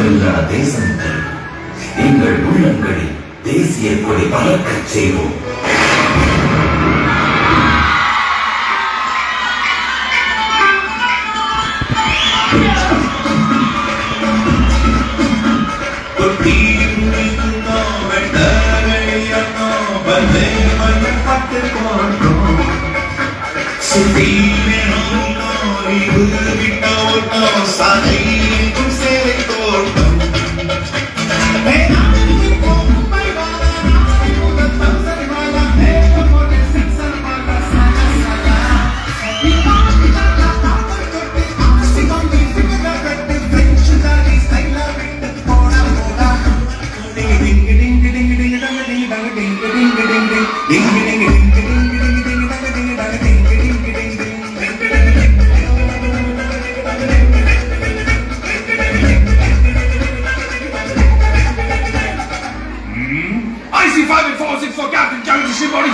சுதந்திர தேசங்கள் எங்கள் உள்ளங்களில் தேசிய கொடி பறக்கச் செய்வோம் IC5 and 46 for Captain Jones Shimori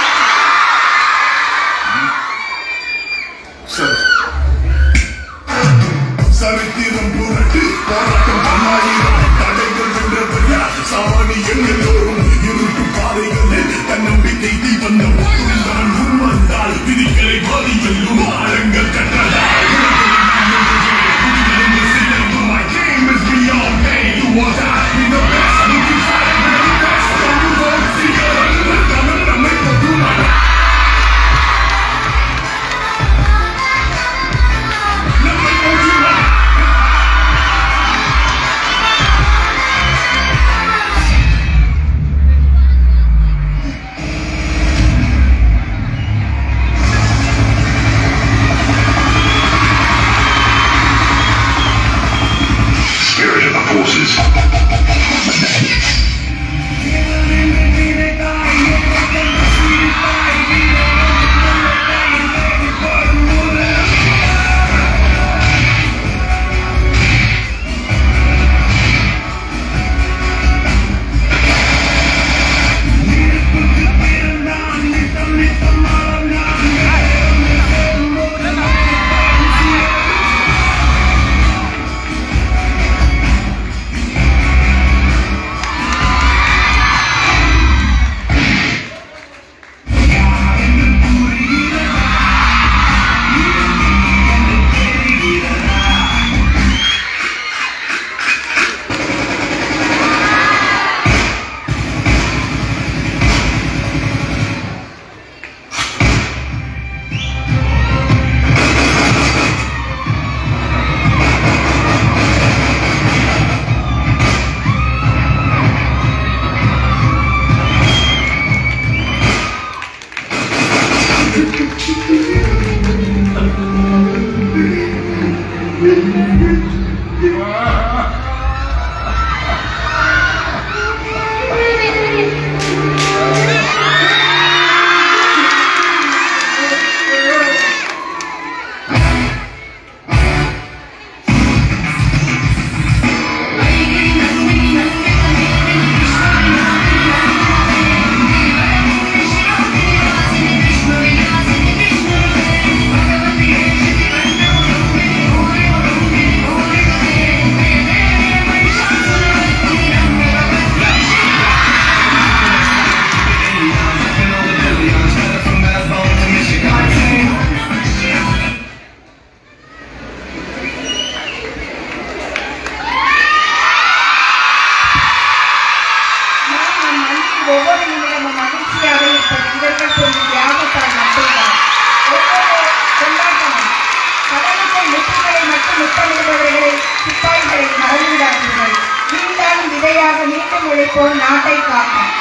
சரித்திரம் புரட்டு போராட்டம் பன்னாயிரம் தடைகள் வென்றவர் யார் சாவணி எல்லோரும் இருட்டு பாதைகளில் தன்னம்பிக்கை தீபந்தம் துணிந்தவன் முன்வந்தால் விதிகளை பாதி வெல்லும் ஆழங்கள் கற்றதால் My game is beyond pain. You are that, be the best. You can try to be the best. Don't you won't see it. Tamil நம்மை பொதுவாக நம்மை பொதுவாக Spirit of the forces. நாம் நம் மண்ணில் ஒவ்வொரு நிமிடமும் மகிழ்ச்சியாக இருப்பது இவர்கள் செய்யும் தியாகத்தால் மட்டும்தான் ஒவ்வொரு கொண்டாட்டமும் கடலுக்குள் முற்றுகளை மட்டும் முத்தமிடுபவர்களை சிப்பாய்களை மறந்துவிடாதீர்கள் மீண்டாலும் விதையாக மீண்டும் உழைப்போம் நாட்டை காப்போம்